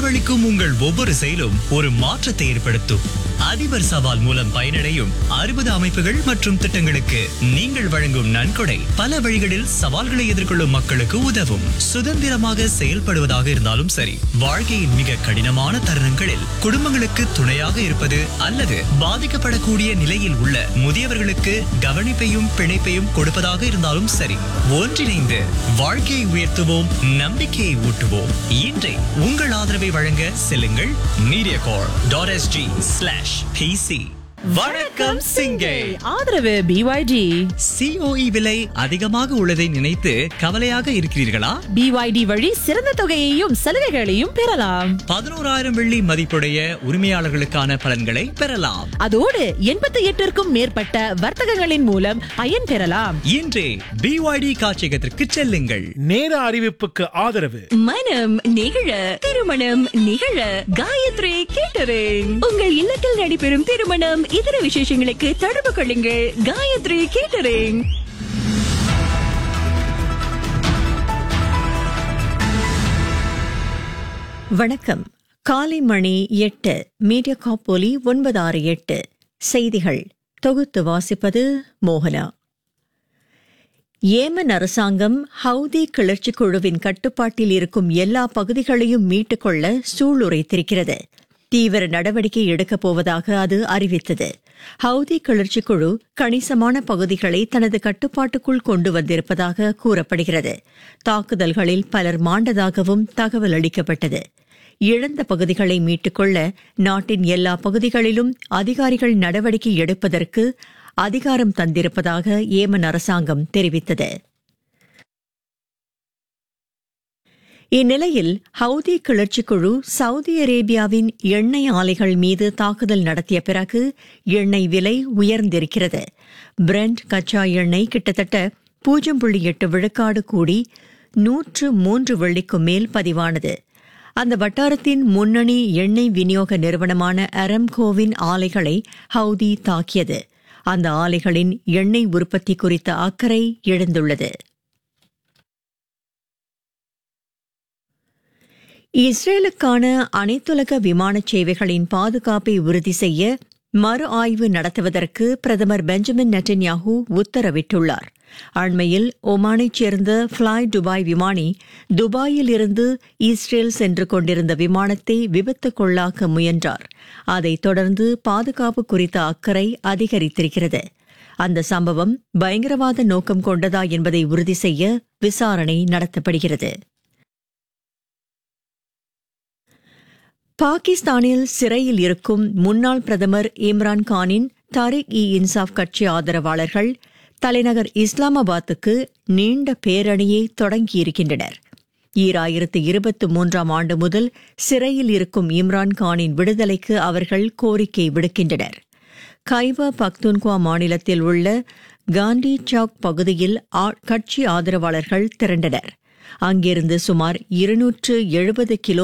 உணவளிக்கும் உங்கள் ஒவ்வொரு செயலும் ஒரு மாற்றத்தை ஏற்படுத்தும் அதிபர் சவால் மூலம் பயனடையும் அறுபது அமைப்புகள் மற்றும் திட்டங்களுக்கு நீங்கள் வழங்கும் நன்கொடை பல வழிகளில் சவால்களை எதிர்கொள்ளும் மக்களுக்கு உதவும் சுதந்திரமாக செயல்படுவதாக இருந்தாலும் சரி வாழ்க்கையின் மிக கடினமான தருணங்களில் குடும்பங்களுக்கு துணையாக இருப்பது அல்லது பாதிக்கப்படக்கூடிய நிலையில் உள்ள முதியவர்களுக்கு கவனிப்பையும் பிணைப்பையும் கொடுப்பதாக இருந்தாலும் சரி ஒன்றிணைந்து வாழ்க்கையை உயர்த்துவோம் நம்பிக்கையை ஊட்டுவோம் இன்றை உங்கள் ஆதரவை வழங்க செல்லுங்கள் Mediacorp dot SG slash PC வணக்கம் சிங்கை ஆதரவு பிஒய்டி சிஓஇ விலை அதிகமாக உள்ளதை நினைத்து கவலையாக இருக்கிறீர்களா பிஒய்டி வழி சிறந்த தொகையையும் சலுகைகளையும் பெறலாம் பதினோராயிரம் வெள்ளி மதிப்புடைய உரிமையாளர்களுக்கான பலன்களை பெறலாம் அதோடு எண்பத்தி எட்டிற்கும் மேற்பட்ட வர்த்தகங்களின் மூலம் பயன் பெறலாம் இன்றே பிஒய்டி காட்சியகத்திற்கு செல்லுங்கள் நேர அறிவிப்புக்கு ஆதரவு மனம் நிகழ திருமணம் நிகழ காயத்ரி கேட்டரிங் உங்கள் இல்லத்தில் நடைபெறும் திருமணம் இதர விசேஷங்களுக்கு தொடர்பு கொள்ளுங்கள் காயத்ரி கேட்டரிங் வணக்கம் காலை மணி எட்டு மீடியா காப்போலி ஒன்பது ஆறு எட்டு செய்திகள் தொகுத்து வாசிப்பது மோகனா ஏமன் அரசாங்கம் ஹவுதி கிளர்ச்சி குழுவின் கட்டுப்பாட்டில் இருக்கும் எல்லா பகுதிகளையும் மீட்டுக்கொள்ள சூளுரைத்திருக்கிறது தீவிர நடவடிக்கை எடுக்கப் போவதாக அது அறிவித்தது ஹவுதி கிளர்ச்சி குழு கணிசமான பகுதிகளை தனது கட்டுப்பாட்டுக்குள் கொண்டு வந்திருப்பதாக கூறப்படுகிறது தாக்குதல்களில் பலர் மாண்டதாகவும் தகவல் அளிக்கப்பட்டது இழந்த பகுதிகளை மீட்டுக்கொள்ள நாட்டின் எல்லா பகுதிகளிலும் அதிகாரிகள் நடவடிக்கை எடுப்பதற்கு அதிகாரம் தந்திருப்பதாக ஏமன் அரசாங்கம் தெரிவித்தது இந்நிலையில் ஹவுதி கிளர்ச்சி குழு சவுதி அரேபியாவின் எண்ணெய் ஆலைகள் மீது தாக்குதல் நடத்திய பிறகு எண்ணெய் விலை உயர்ந்திருக்கிறது பிரெண்ட் கச்சா எண்ணெய் கிட்டத்தட்ட பூஜ்ஜியம் புள்ளி எட்டு விழுக்காடு கூடி நூற்று மூன்று வெள்ளிக்கு மேல் பதிவானது அந்த வட்டாரத்தின் முன்னணி எண்ணெய் விநியோக நிறுவனமான அரம்கோவின் ஆலைகளை ஹவுதி தாக்கியது அந்த ஆலைகளின் எண்ணெய் உற்பத்தி குறித்த அக்கறை எழுந்துள்ளது இஸ்ரேலுக்கான அனைத்துலக விமானச் சேவைகளின் பாதுகாப்பை உறுதி செய்ய மறு ஆய்வு நடத்துவதற்கு பிரதமர் பெஞ்சமின் நெட்டன்யாஹூ உத்தரவிட்டுள்ளார் அண்மையில் ஒமானைச் சேர்ந்த ஃப்ளை துபாய் விமானி துபாயில் இருந்து இஸ்ரேல் சென்று கொண்டிருந்த விமானத்தை விபத்துக்குள்ளாக்க முயன்றார் அதைத் தொடர்ந்து பாதுகாப்பு குறித்த அக்கறை அதிகரித்திருக்கிறது அந்த சம்பவம் பயங்கரவாத நோக்கம் கொண்டதா என்பதை உறுதி செய்ய விசாரணை நடத்தப்படுகிறது பாகிஸ்தானில் சிறையில் இருக்கும் முன்னாள் பிரதமர் இம்ரான் கானின் தாரிக் இ இன்சாப் கட்சி ஆதரவாளர்கள் தலைநகர் இஸ்லாமாபாத்துக்கு நீண்ட பேரணியை தொடங்கியிருக்கின்றனர் ஈராயிரத்து இருபத்தி மூன்றாம் ஆண்டு முதல் சிறையில் இருக்கும் இம்ரான் கானின் விடுதலைக்கு அவர்கள் கோரிக்கை விடுக்கின்றனர் கைபா பக்துன்குவா மாநிலத்தில் உள்ள காந்தி சவுக் பகுதியில் கட்சி ஆதரவாளர்கள் திரண்டனர் அங்கிருந்து சுமார் இருநூற்று எழுபது கிலோ